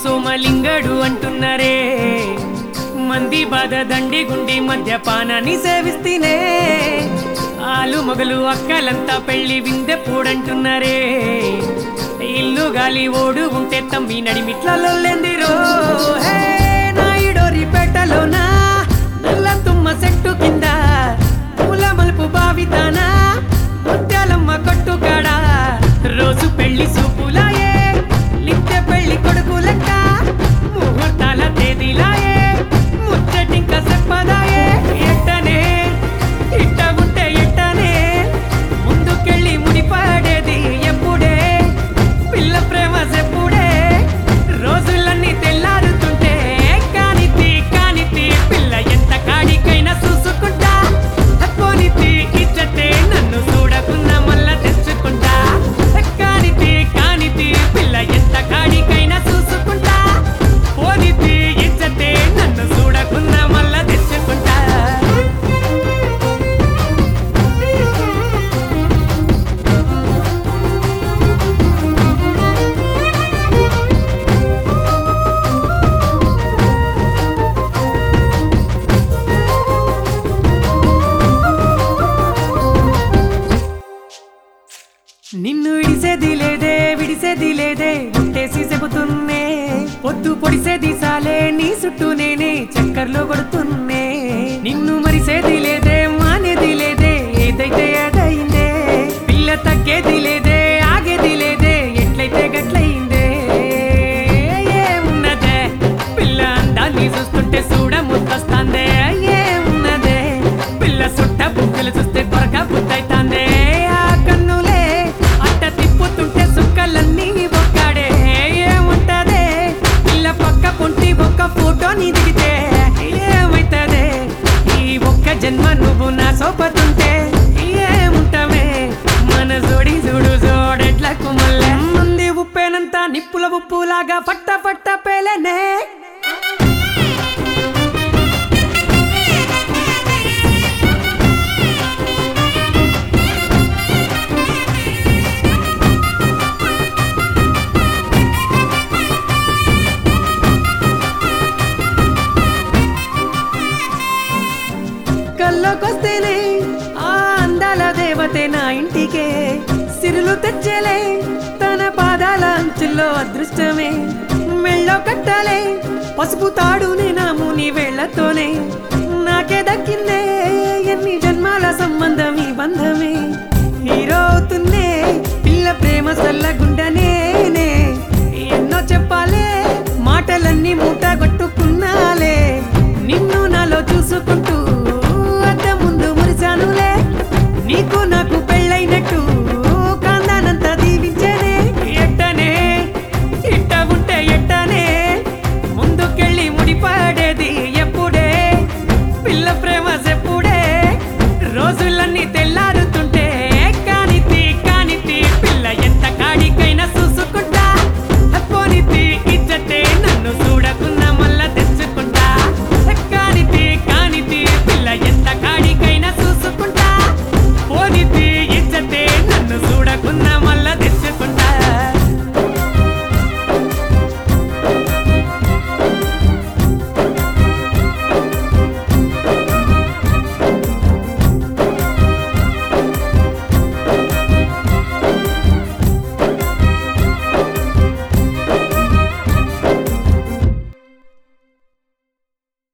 సోమలింగడు అంటున్నారే మంది బాధ దండి గుండి మద్యపానాన్ని సేవిస్తేనే ఆలు మొగలు అక్కలంతా పెళ్లి విందెప్పుడంటున్నారే ఇల్లు గాలి ఓడు ఉంటే తమ్మి నడిమిట్లలో లెందిరో హే నాయుడోరి పేటలోనా నల్ల తుమ్మ చెట్టు కింద పూల మలుపు బావితానా ముత్యాలమ్మ కొట్టుకాడా రోజు పెళ్లి సూపులాయే లిత్తె పెళ్లి కొడుకు లెక్క ముహూర్తాల తేదీలాయే ముచ్చటింక చెప్పదాయే ఎట్టనే ఇట్ట ఉంటే ఎట్టనే ముందుకెళ్ళి ముడిపడేది ఎప్పుడే పిల్ల ప్రేమ చెప్పుడే రోజులన్నీ తెల్లారుతుంటే కానితి కానితి పిల్ల ఎంత కాడికైనా చూసుకుంటా పోనితి ఇచ్చతే నన్ను చూడకున్న మల్ల తెచ్చుకుంటా కానితి కానితి పిల్ల ఎంత కాడికైనా చూసుకుంటా పోనితి ఇచ్చతే నన్ను చూడకున్న మల్ల తెచ్చుకుంటా నిన్ను విడిసేది లేదే విడిసేది లేదే గుట్టేసి చెబుతున్నే పొద్దు పొడిసేది సాలే నీ చుట్టూ నేనే చక్కర్లు కొడుతున్నే నిన్ను మరిసేది లేదే మానేది లేదే ఏదైతే అదైందే పిల్ల తగ్గేది లేదే ఆగేది లేదే ఎట్లయితే గట్లయిందే ఏమున్నదే పిల్ల అందాన్ని చూస్తుంటే చూడ ముద్దొస్తాందే ఏమున్నదే పిల్ల సుట్ట బుగ్గలు చూస్తే కొరక బుద్ధైతాందే ఆ కన్నులే అట్ట తిప్పుతుంటే సుక్కలన్నీ ఒక్కడే ఏముంటదే పిల్ల పక్క పొంటి ఒక్క ఫోటోని దిగితే ఏమైతదే ఈ ఒక్క జన్మ నువ్వు నా సోపతుంటే ఏముంటమే మన జోడి చూడు జోడెట్లకు మళ్ళీ మంది ఉప్పేనంత నిప్పుల ఉప్పులాగా పట్ట పట్ట పేలనే కల్లోకొస్తేనే ఆ అందాల దేవతే నా ఇంటికే సిరులు తెచ్చలే తన పాదాల అంచుల్లో అదృష్టమే మెళ్ళో కట్టాలే పసుపు తాడునే నా ముని వేళ్లతోనే నాకే దక్కిందే ఎన్ని జన్మాల సంబంధం ఈ బంధమే హీరో అవుతున్నే పిల్ల ప్రేమ సల్లగుండనేనే ఎన్నో చెప్పాలే మాటలన్నీ మూట కొట్టుకున్నాలే నిన్ను నాలో చూసుకుంటూ అద్దం ముందు మురిశానులే నీకు నాకు